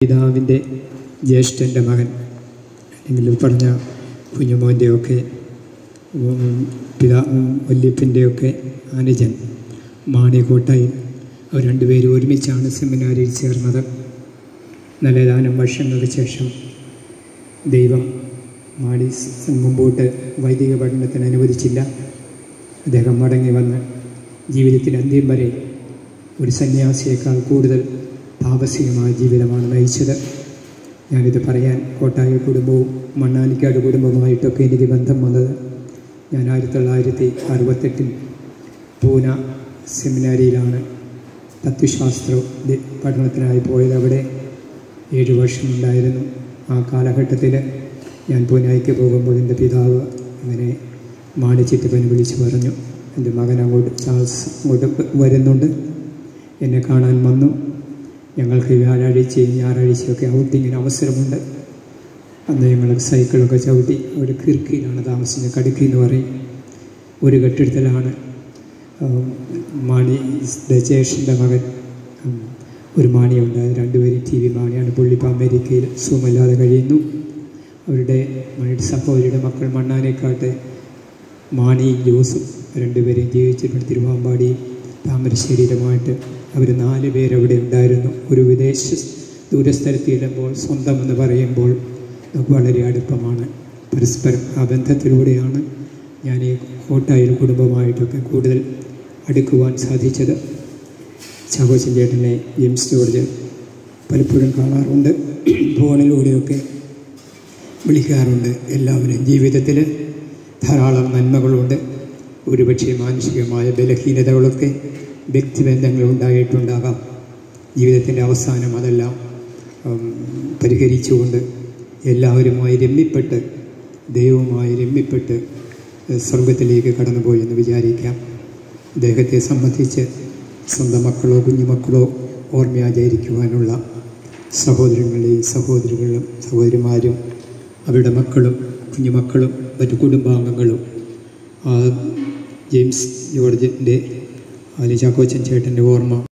പിതാവിൻ്റെ ജ്യേഷ്ഠൻ്റെ മകൻ അല്ലെങ്കിൽ പറഞ്ഞ കുഞ്ഞുമോൻ്റെയൊക്കെ പിതാ വല്യപ്പൻ്റെയൊക്കെ അനുജൻ മാണിക്കോട്ടായി അവർ രണ്ടുപേരും ഒരുമിച്ചാണ് സെമിനാരിയിൽ ചേർന്നത് നല്ല ഏതാനും വർഷങ്ങൾക്ക് ശേഷം ദൈവം മാണി മുമ്പോട്ട് വൈദിക പഠനത്തിന് അനുവദിച്ചില്ല അദ്ദേഹം മടങ്ങി വന്ന് ജീവിതത്തിൽ അന്ത്യം വരെ ഒരു സന്യാസിയേക്കാൾ കൂടുതൽ താപസികമായ ജീവിതമാണ് നയിച്ചത് ഞാനിത് പറയാൻ കോട്ടായ കുടുംബവും മണ്ണാലിക്കാട് കുടുംബവുമായിട്ടൊക്കെ എനിക്ക് ബന്ധം വന്നത് ഞാൻ ആയിരത്തി തൊള്ളായിരത്തി അറുപത്തെട്ടിൽ പൂന സെമിനാരിയിലാണ് തത്വശാസ്ത്ര പഠനത്തിനായി പോയത് അവിടെ ഏഴ് വർഷമുണ്ടായിരുന്നു ആ കാലഘട്ടത്തിൽ ഞാൻ പൂനായ്ക്ക് പോകുമ്പോൾ എൻ്റെ പിതാവ് അങ്ങനെ മാണിച്ചിറ്റപ്പൻ വിളിച്ച് പറഞ്ഞു എൻ്റെ മകൻ അങ്ങോട്ട് ചാൾസ് അങ്ങോട്ട് വരുന്നുണ്ട് എന്നെ കാണാൻ വന്നു ഞങ്ങൾക്ക് വ്യാഴാഴ്ചയും ഞായറാഴ്ചയൊക്കെ ഔട്ടിങ്ങിന് അവസരമുണ്ട് അന്ന് ഞങ്ങൾ സൈക്കിളൊക്കെ ചവിട്ടി ഒരു കിർക്കിയിലാണ് താമസിക്കുന്നത് കടുക്കി എന്ന് പറയും ഒരു കെട്ടിടത്തിലാണ് മാണി ജ്യേഷ്ഠൻ്റെ മകൻ ഒരു മാണിയുണ്ട് രണ്ടുപേരും ടി വി മാണിയാണ് പുള്ളിപ്പോൾ അമേരിക്കയിൽ സുഖമില്ലാതെ കഴിയുന്നു അവരുടെ മണിയുടെ സഹോദരിയുടെ മക്കൾ മണ്ണാനേക്കാട്ട് മാണിയും ജോസും രണ്ടുപേരെയും ജീവിച്ചിട്ടുണ്ട് തിരുവാമ്പാടിയും താമരശ്ശേരിയിലുമായിട്ട് അവർ നാല് പേരവിടെ ഉണ്ടായിരുന്നു ഒരു വിദേശ ദൂരസ്ഥലത്ത് ചെല്ലുമ്പോൾ സ്വന്തം എന്ന് പറയുമ്പോൾ നമുക്ക് വളരെ അടുപ്പമാണ് പരസ്പരം ആ ബന്ധത്തിലൂടെയാണ് ഞാൻ ഈ കോട്ടായിൽ കുടുംബമായിട്ടൊക്കെ കൂടുതൽ അടുക്കുവാൻ സാധിച്ചത് ചാകോച്ചൻ ചേട്ടനെ ജെയിംസ് ജോർജ് പലപ്പോഴും കാണാറുണ്ട് ഫോണിലൂടെയൊക്കെ വിളിക്കാറുണ്ട് എല്ലാവരും ജീവിതത്തിൽ ധാരാളം നന്മകളുണ്ട് ഒരുപക്ഷെ മാനുഷികമായ ബലഹീനതകളൊക്കെ വ്യക്തിബന്ധങ്ങൾ ഉണ്ടായിട്ടുണ്ടാകാം ജീവിതത്തിൻ്റെ അവസാനം അതെല്ലാം പരിഹരിച്ചുകൊണ്ട് എല്ലാവരുമായി രമ്യപ്പെട്ട് ദൈവവുമായി രമ്യപ്പെട്ട് സ്വർഗത്തിലേക്ക് കടന്നുപോയി എന്ന് വിചാരിക്കാം അദ്ദേഹത്തെ സംബന്ധിച്ച് സ്വന്തം മക്കളോ കുഞ്ഞുമക്കളോ ഓർമ്മയാചരിക്കുവാനുള്ള സഹോദരങ്ങളെയും സഹോദരികളും സഹോദരിമാരും അവരുടെ മക്കളും കുഞ്ഞുമക്കളും മറ്റു കുടുംബാംഗങ്ങളും ജെയിംസ് ജോർജിൻ്റെ അലി ചാക്കോച്ചൻ ചേട്ടൻ്റെ ഓർമ്മ